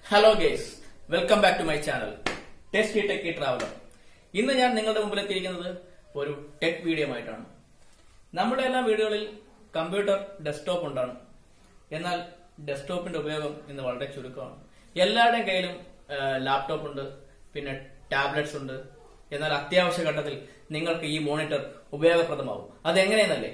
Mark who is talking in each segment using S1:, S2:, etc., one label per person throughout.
S1: hello guys welcome back to my channel test techie traveller ഇന്ന് ഞാൻ നിങ്ങളുടെ മുമ്പിൽ എത്തിയിരിക്കുന്നത് ഒരു ടെക് വീഡിയോ ആയിട്ടാണ് നമ്മുടെ എല്ലാ വീടുകളിൽ കമ്പ്യൂട്ടർ ഡെസ്ക്ടോപ്പ് ഉണ്ടാണ് എന്നാൽ ഡെസ്ക്ടോപ്പിന്റെ ഉപയോഗം ഇന്ന് വളരെ ചുരുക്കമാണ് എല്ലാവരുടെയും കയ്യിലും ലാപ്ടോപ്പ് ഉണ്ട് പിന്നെ ടാബ്ലറ്റ്സ് ഉണ്ട് എന്നാൽ അത്യാവശ്യ ഘട്ടത്തിൽ നിങ്ങൾക്ക് ഈ മോണിറ്റർ ഉപയോഗപ്രദമാവും അതെങ്ങനെയെന്നല്ലേ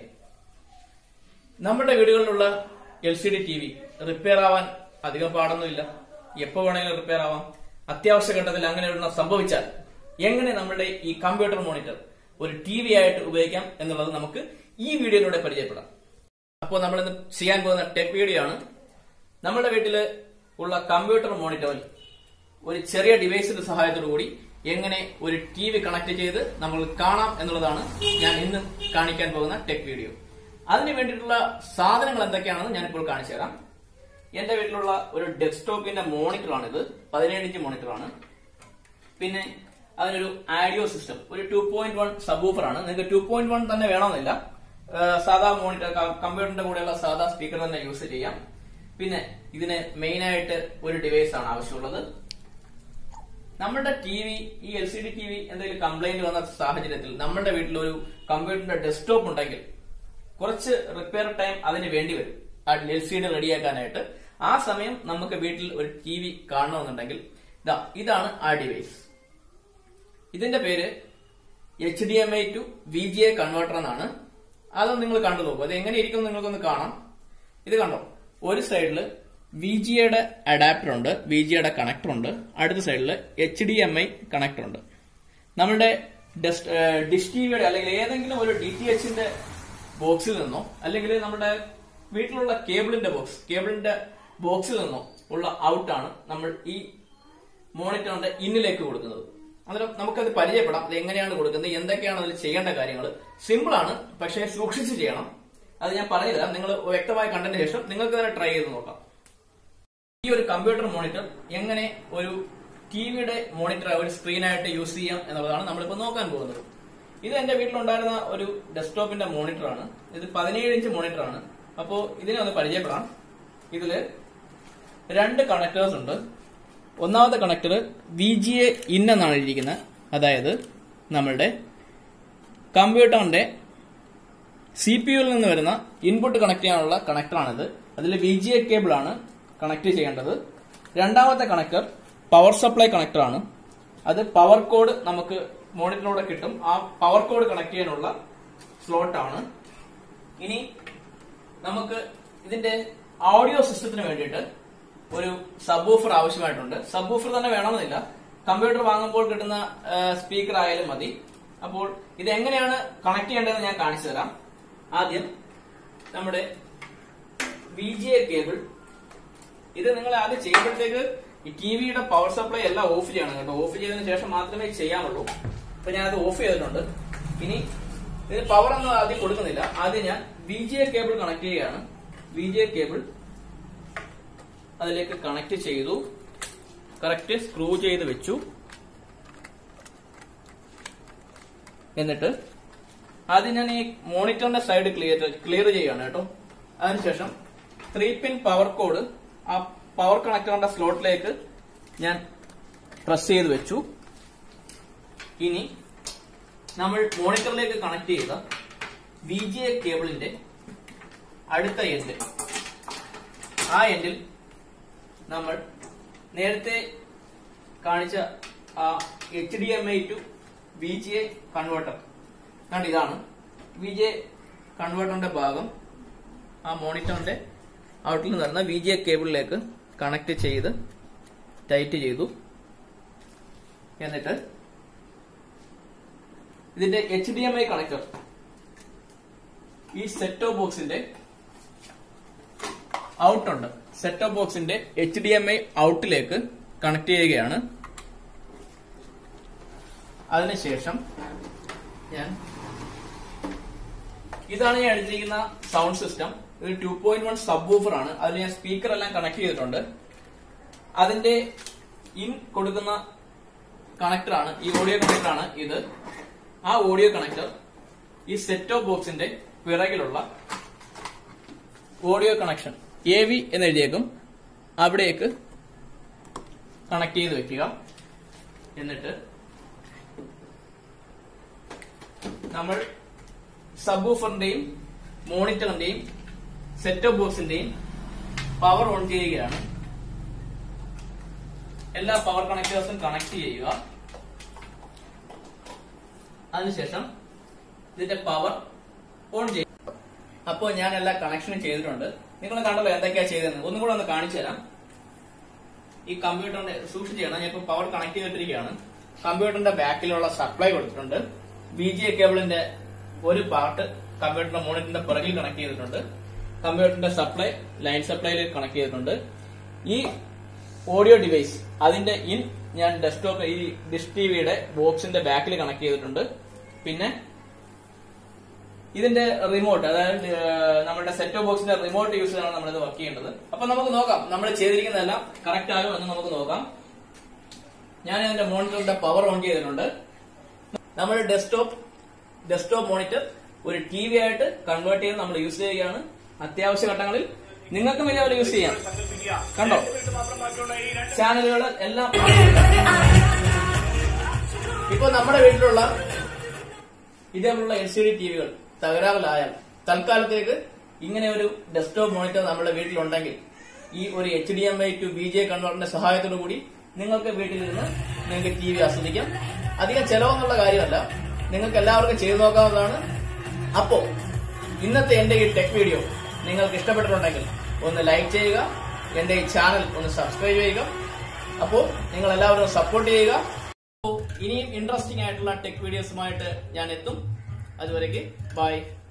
S1: നമ്മുടെ വീടുകളിലുള്ള L C D T V repair ആവാൻ അധികം പാടൊന്നുമില്ല എപ്പോ വേണമെങ്കിലും റിപ്പയർ ആവാം അത്യാവശ്യ ഘട്ടത്തിൽ അങ്ങനെ ഒരെണ്ണം സംഭവിച്ചാൽ എങ്ങനെ നമ്മുടെ ഈ കമ്പ്യൂട്ടർ മോണിറ്റർ ഒരു ടി വി ആയിട്ട് ഉപയോഗിക്കാം എന്നുള്ളത് നമുക്ക് ഈ വീഡിയോയിലൂടെ പരിചയപ്പെടാം അപ്പോൾ നമ്മൾ ഇന്ന് ചെയ്യാൻ പോകുന്ന ടെക് വീഡിയോ ആണ് നമ്മുടെ വീട്ടിൽ ഉള്ള കമ്പ്യൂട്ടർ മോണിറ്ററിൽ ഒരു ചെറിയ ഡിവൈസിന്റെ സഹായത്തോടു കൂടി എങ്ങനെ ഒരു ടി വി കണക്ട് ചെയ്ത് നമ്മൾ കാണാം എന്നുള്ളതാണ് ഞാൻ ഇന്ന് കാണിക്കാൻ പോകുന്ന ടെക് വീഡിയോ അതിന് വേണ്ടിയിട്ടുള്ള സാധനങ്ങൾ എന്തൊക്കെയാണെന്ന് ഞാനിപ്പോൾ കാണിച്ചു തരാം എന്റെ വീട്ടിലുള്ള ഒരു ഡെസ്ക്ടോപ്പിന്റെ മോണിറ്ററാണിത് പതിനേഴ് ഇഞ്ച് മോണിറ്ററാണ് പിന്നെ അതിനൊരു ആഡിയോ സിസ്റ്റം ഒരു ടു പോയിന്റ് വൺ സബൂഫർ ആണ് നിങ്ങൾക്ക് ടു പോയിന്റ് വൺ തന്നെ വേണമെന്നില്ല ആ, സാധാ മോണിറ്റർ കമ്പ്യൂട്ടറിന്റെ കൂടെയുള്ള സാധാ സ്പീക്കർ തന്നെ യൂസ് ചെയ്യാം പിന്നെ ഇതിന് മെയിൻ ആയിട്ട് ഒരു ഡിവൈസ് ആണ് ആവശ്യമുള്ളത് നമ്മുടെ ടി വി ഈ L C D T V എന്തെങ്കിലും കംപ്ലൈന്റ് വന്ന സാഹചര്യത്തിൽ നമ്മുടെ വീട്ടിൽ ഒരു കമ്പ്യൂട്ടറിന്റെ ഡെസ്ക്ടോപ്പ് ഉണ്ടെങ്കിൽ കുറച്ച് റിപ്പയർ ടൈം അതിന് വേണ്ടി വരും ആ എൽ സി ഡി റെഡിയാക്കാനായിട്ട് ആ സമയം നമുക്ക് വീട്ടിൽ ഒരു ടി വി കാണണമെന്നുണ്ടെങ്കിൽ ഇതാ ഇതാണ് ആ ഡിവൈസ് ഇതിന്റെ പേര് H D M I to V G A converter എന്നാണ് അതൊന്ന് നിങ്ങൾ കണ്ടു നോക്കൂ അത് എങ്ങനെ ഇരിക്കും നിങ്ങൾക്കൊന്ന് കാണാം ഇത് കണ്ടോ ഒരു സൈഡിൽ വി ജിയുടെ അഡാപ്റ്റർ ഉണ്ട് വി ജിയുടെ കണക്ടർ ഉണ്ട് അടുത്ത സൈഡിൽ H D M I connector ഉണ്ട് നമ്മുടെ ഡിഷ് ടിവിയുടെ അല്ലെങ്കിൽ ഏതെങ്കിലും ഒരു ഡി ടി എച്ചിന്റെ ബോക്സിൽ നിന്നോ അല്ലെങ്കിൽ നമ്മുടെ വീട്ടിലുള്ള കേബിളിന്റെ ബോക്സ് കേബിളിന്റെ ബോക്സിൽ നിന്നോ ഉള്ള ഔട്ടാണ് നമ്മൾ ഈ മോണിറ്ററിന്റെ ഇന്നിലേക്ക് കൊടുക്കുന്നത് അന്നേരം നമുക്കത് പരിചയപ്പെടാം അത് എങ്ങനെയാണ് കൊടുക്കുന്നത് എന്തൊക്കെയാണ് അതിൽ ചെയ്യേണ്ട കാര്യങ്ങൾ സിമ്പിൾ ആണ് പക്ഷേ സൂക്ഷിച്ച് ചെയ്യണം അത് ഞാൻ പറഞ്ഞു തരാം നിങ്ങൾ വ്യക്തമായി കണ്ടതിന് ശേഷം നിങ്ങൾക്ക് തന്നെ ട്രൈ ചെയ്ത് നോക്കാം ഈ ഒരു കമ്പ്യൂട്ടർ മോണിറ്റർ എങ്ങനെ ഒരു ടിവിയുടെ മോണിറ്റർ ഒരു സ്ക്രീനായിട്ട് യൂസ് ചെയ്യാം എന്നുള്ളതാണ് നമ്മളിപ്പോൾ നോക്കാൻ പോകുന്നത് ഇത് എന്റെ വീട്ടിലുണ്ടായിരുന്ന ഒരു ഡെസ്ക്ടോപ്പിന്റെ മോണിറ്റർ ആണ് ഇത് പതിനേഴ് ഇഞ്ച് മോണിറ്റർ ആണ് അപ്പോൾ ഇതിനെ ഒന്ന് പരിചയപ്പെടാം ഇതില് രണ്ട് കണക്ടേഴ്സ് ഉണ്ട് ഒന്നാമത്തെ connector V G A in എന്നാണ് എഴുതിയിരിക്കുന്നത് അതായത് നമ്മളുടെ കമ്പ്യൂട്ടറിന്റെ സി പി യുവിൽ നിന്ന് വരുന്ന ഇൻപുട്ട് കണക്ട് ചെയ്യാനുള്ള കണക്ടറാണിത് അതിൽ വി ജി എ കേബിൾ ആണ് കണക്ട് ചെയ്യേണ്ടത് രണ്ടാമത്തെ കണക്ടർ പവർ സപ്ലൈ കണക്ടറാണ് അത് പവർ കോഡ് നമുക്ക് മോണിറ്ററിലൂടെ കിട്ടും ആ പവർ കോഡ് കണക്ട് ചെയ്യാനുള്ള സ്ലോട്ടാണ് ഇനി നമുക്ക് ഇതിന്റെ ഓഡിയോ സിസ്റ്റത്തിന് വേണ്ടിയിട്ട് ഒരു സബ്വൂഫർ ആവശ്യമായിട്ടുണ്ട് സബ്വൂഫർ തന്നെ വേണമെന്നില്ല കമ്പ്യൂട്ടർ വാങ്ങുമ്പോൾ കിട്ടുന്ന സ്പീക്കർ ആയാലും മതി അപ്പോൾ ഇത് എങ്ങനെയാണ് കണക്ട് ചെയ്യേണ്ടതെന്ന് ഞാൻ കാണിച്ചു തരാം ആദ്യം നമ്മുടെ വി ജി എ കേബിൾ ഇത് നിങ്ങൾ ആദ്യം ചെയ്യുമ്പോഴത്തേക്ക് ഈ ടി വിയുടെ പവർ സപ്ലൈ എല്ലാം ഓഫ് ചെയ്യണം കേട്ടോ ഓഫ് ചെയ്തതിനു ശേഷം മാത്രമേ ചെയ്യാമുള്ളൂ അപ്പൊ ഞാൻ അത് ഓഫ് ചെയ്തിട്ടുണ്ട് ഇനി ഇത് പവർ ഒന്നും ആദ്യം കൊടുക്കുന്നില്ല ആദ്യം ഞാൻ V G A cable connect ചെയ്യുകയാണ് വി ജി എ കേബിൾ അതിലേക്ക് കണക്ട് ചെയ്തു കറക്റ്റ് സ്ക്രൂ ചെയ്ത് വെച്ചു എന്നിട്ട് ആദ്യം ഞാൻ ഈ മോണിറ്ററിന്റെ സൈഡ് ക്ലിയർ ക്ലിയർ ചെയ്യുകയാണ് കേട്ടോ അതിനുശേഷം ത്രീ പിൻ പവർ കോഡ് ആ പവർ കണക്ടറിന്റെ സ്ലോട്ടിലേക്ക് ഞാൻ പ്രസ് ചെയ്ത് വെച്ചു ഇനി നമ്മൾ മോണിറ്ററിലേക്ക് കണക്ട് ചെയ്ത വി ജി എ കേബിളിന്റെ അടുത്ത എൻഡ് ആ എൻഡിൽ നമ്മൾ നേരത്തെ കാണിച്ച ആ H D M I to V G A converter കണ്ട് ഇതാണ് വി ജി എ കൺവേർട്ടറിന്റെ ഭാഗം ആ മോണിറ്ററിന്റെ ഔട്ടിൽ നിന്ന് വരുന്ന വി ജി എ കേബിളിലേക്ക് കണക്ട് ചെയ്ത് ടൈറ്റ് ചെയ്തു എന്നിട്ട് ഇതിന്റെ H D M I connector ഈ സെറ്റോ ബോക്സിന്റെ ഔട്ട് ഉണ്ട് സെറ്റ് ബോക്സിന്റെ എച്ച് ഡി എം ഐ ഔട്ടിലേക്ക് കണക്ട് ചെയ്യുകയാണ് അതിനുശേഷം ഞാൻ ഇതാണ് ഞാൻ എടുത്തിരിക്കുന്ന സൗണ്ട് സിസ്റ്റം ഇത് two point one sub woofer ആണ് അതിൽ ഞാൻ സ്പീക്കർ എല്ലാം കണക്ട് ചെയ്തിട്ടുണ്ട് അതിന്റെ ഇൻ കൊടുക്കുന്ന കണക്ടറാണ് ഈ ഓഡിയോ കണക്ടറാണ് ഇത് ആ ഓഡിയോ കണക്ടർ ഈ സെറ്റ് ബോക്സിന്റെ പിറകിലുള്ള ഓഡിയോ കണക്ഷൻ എ വി എന്ന് എഴുതിയേക്കും അവിടേക്ക് കണക്ട് ചെയ്ത് വെക്കുക എന്നിട്ട് നമ്മൾ സബ് ഊഫറിന്റെയും മോണിറ്ററിന്റെയും സെറ്റ് ഓഫ് ബോക്സിന്റെയും പവർ ഓൺ ചെയ്യുകയാണ് എല്ലാ പവർ കണക്ടേഴ്സും കണക്ട് ചെയ്യുക അതിനുശേഷം ഇതിന്റെ പവർ ഓൺ ചെയ്യുക അപ്പോൾ ഞാൻ എല്ലാ കണക്ഷനും ചെയ്തിട്ടുണ്ട് നിങ്ങൾ കണ്ടല്ലോ എന്തൊക്കെയാ ചെയ്തതെന്ന് ഒന്നും കൂടെ ഒന്ന് കാണിച്ചു തരാം ഈ കമ്പ്യൂട്ടറിന്റെ സൂക്ഷിച്ച് ചെയ്യണം ഞാൻ ഇപ്പൊ പവർ കണക്ട് ചെയ്തിട്ടിരിക്കുകയാണ് കമ്പ്യൂട്ടറിന്റെ ബാക്കിലുള്ള സപ്ലൈ കൊടുത്തിട്ടുണ്ട് ബി ജി എ കേബിളിന്റെ ഒരു പാർട്ട് കമ്പ്യൂട്ടറിന്റെ മോണിറ്ററിന്റെ പിറകിൽ കണക്ട് ചെയ്തിട്ടുണ്ട് കമ്പ്യൂട്ടറിന്റെ സപ്ലൈ ലൈൻ സപ്ലൈയിൽ കണക്ട് ചെയ്തിട്ടുണ്ട് ഈ ഓഡിയോ ഡിവൈസ് അതിന്റെ ഇൻ ഞാൻ ഡെസ്ക്ടോപ്പ് ഈ ഡിഷ് ടിവിയുടെ ബോക്സിന്റെ ബാക്കിൽ കണക്ട് ചെയ്തിട്ടുണ്ട് പിന്നെ ഇതിന്റെ റിമോട്ട് അതായത് ഏഹ്, നമ്മുടെ സെറ്റ് ബോക്സിന്റെ റിമോട്ട് യൂസ് ചെയ്താണ് നമ്മളിത് വർക്ക് ചെയ്യേണ്ടത് അപ്പൊ നമുക്ക് നോക്കാം നമ്മൾ ചെയ്തിരിക്കുന്നതെല്ലാം കറക്റ്റ് ആകും എന്ന് നമുക്ക് നോക്കാം ഞാൻ ഇതിന്റെ മോണിറ്ററിന്റെ പവർ ഓൺ ചെയ്തിട്ടുണ്ട് നമ്മൾ ഡെസ്ക്ടോപ്പ് ഡെസ്ക്ടോപ്പ് മോണിറ്റർ ഒരു ടി വി ആയിട്ട് കൺവേർട്ട് ചെയ്ത് നമ്മൾ യൂസ് ചെയ്യുകയാണ് അത്യാവശ്യ ഘട്ടങ്ങളിൽ നിങ്ങൾക്കും ഇതേപോലെ യൂസ് ചെയ്യാം കണ്ടോ ചാനലുകൾ എല്ലാം ഇപ്പൊ നമ്മുടെ വീട്ടിലുള്ള ഇതേപോലുള്ള എൽ സി ഡി ടിവികൾ തകരാറിലായാൽ തൽക്കാലത്തേക്ക് ഇങ്ങനെ ഒരു ഡെസ്ക്ടോപ്പ് മോണിറ്റർ നമ്മുടെ വീട്ടിലുണ്ടെങ്കിൽ ഈ ഒരു H D M I to B J കൺവെർട്ടറിന്റെ സഹായത്തോടു കൂടി നിങ്ങൾക്ക് വീട്ടിലിരുന്ന് നിങ്ങൾക്ക് ടി വി ആസ്വദിക്കാം അധികം ചെലവെന്നുള്ള കാര്യമല്ല നിങ്ങൾക്ക് എല്ലാവർക്കും ചെയ്തു നോക്കാവുന്നതാണ് അപ്പോ ഇന്നത്തെ എന്റെ ഈ ടെക് വീഡിയോ നിങ്ങൾക്ക് ഇഷ്ടപ്പെട്ടിട്ടുണ്ടെങ്കിൽ ഒന്ന് ലൈക്ക് ചെയ്യുക എന്റെ ഈ ചാനൽ ഒന്ന് സബ്സ്ക്രൈബ് ചെയ്യുക അപ്പോൾ നിങ്ങൾ എല്ലാവരും സപ്പോർട്ട് ചെയ്യുക അപ്പോൾ ഇനിയും ഇൻട്രസ്റ്റിംഗ് ആയിട്ടുള്ള ടെക് വീഡിയോസുമായിട്ട് ഞാൻ എത്തും അതുവരേക്ക് ബൈ